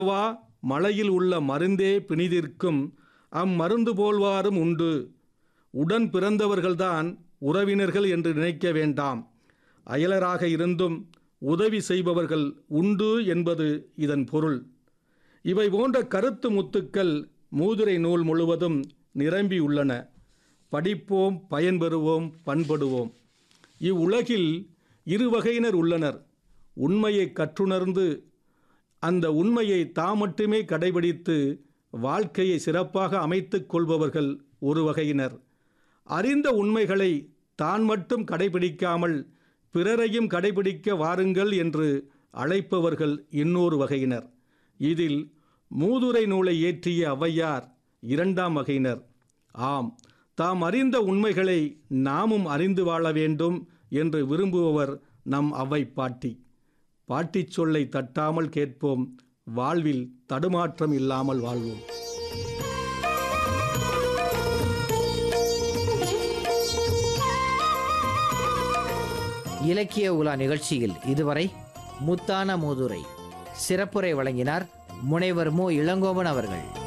வா மலையில் உள்ள மருந்தே பிணிதிர்க்கும் அம்மருந்து போல்வாரும் உண்டு உடன் பிறந்தவர்கள்தான் உறவினர்கள் என்று நினைக்க வேண்டாம் அயலராக இருந்தும் உதவி செய்பவர்கள் உண்டு என்பது இதன் பொருள் இவை போன்ற கருத்து முத்துக்கள் மூதுரை நூல் முழுவதும் நிரம்பியுள்ளன படிப்போம் பயன்பெறுவோம் பண்படுவோம் இவ்வுலகில் இரு வகையினர் உள்ளனர் உண்மையை கற்றுணர்ந்து அந்த உண்மையை தாம் மட்டுமே கடைபிடித்து வாழ்க்கையை சிறப்பாக அமைத்துக் கொள்பவர்கள் ஒரு வகையினர் அறிந்த உண்மைகளை தான் மட்டும் கடைபிடிக்காமல் பிறரையும் கடைபிடிக்க வாருங்கள் என்று அழைப்பவர்கள் இன்னொரு வகையினர் இதில் மூதுரை நூலை இயற்றிய ஔவையார் இரண்டாம் வகையினர் ஆம் தாம் அறிந்த உண்மைகளை நாமும் அறிந்து வாழ வேண்டும் என்று விரும்புபவர் நம் அவ்வை பாட்டி பாட்டிச் சொல்லை தட்டாமல் கேட்போம் வாழ்வில் தடுமாற்றம் இல்லாமல் வாழ்வோம் இலக்கிய உலா நிகழ்ச்சியில் இதுவரை முத்தான மூதுரை சிறப்புரை வழங்கினார் முனைவர் மு இளங்கோவன் அவர்கள்